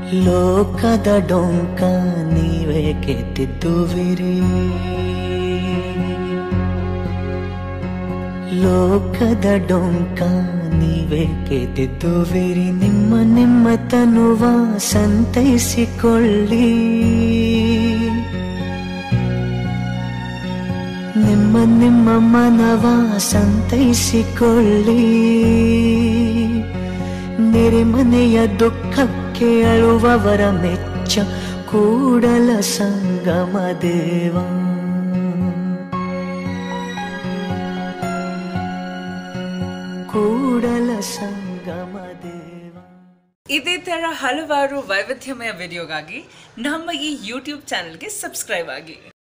ಲೋಕದ ಡೊಂಕ ನೀವೇ ಕೆತ್ತಿದ್ದುವಿರಿ ಲೋಕದ ಡೊಂಕ ನೀವೇ ಕೆತ್ತಿದ್ದುವಿರಿ ನಿಮ್ಮ ನಿಮ್ಮ ತನುವ ಸಂತೈಸಿಕೊಳ್ಳಿ ನಿಮ್ಮ ನಿಮ್ಮ ಮನವ ಸಂತೈಸಿಕೊಳ್ಳಿ ನೆರೆಮನೆಯ ದುಃಖಕ್ಕೆ ಅಳುವವರ ಮೆಚ್ಚ ಕೂಡಲ ಸಂಗಮ ದೇವ ಕೂಡಲ ಸಂಗಮ ದೇವ ಇದೇ ತರ ಹಲವಾರು ವೈವಿಧ್ಯಮಯ ವಿಡಿಯೋಗಾಗಿ ನಮ್ಮ ಈ ಯೂಟ್ಯೂಬ್ ಚಾನೆಲ್ಗೆ ಸಬ್ಸ್ಕ್ರೈಬ್ ಆಗಿ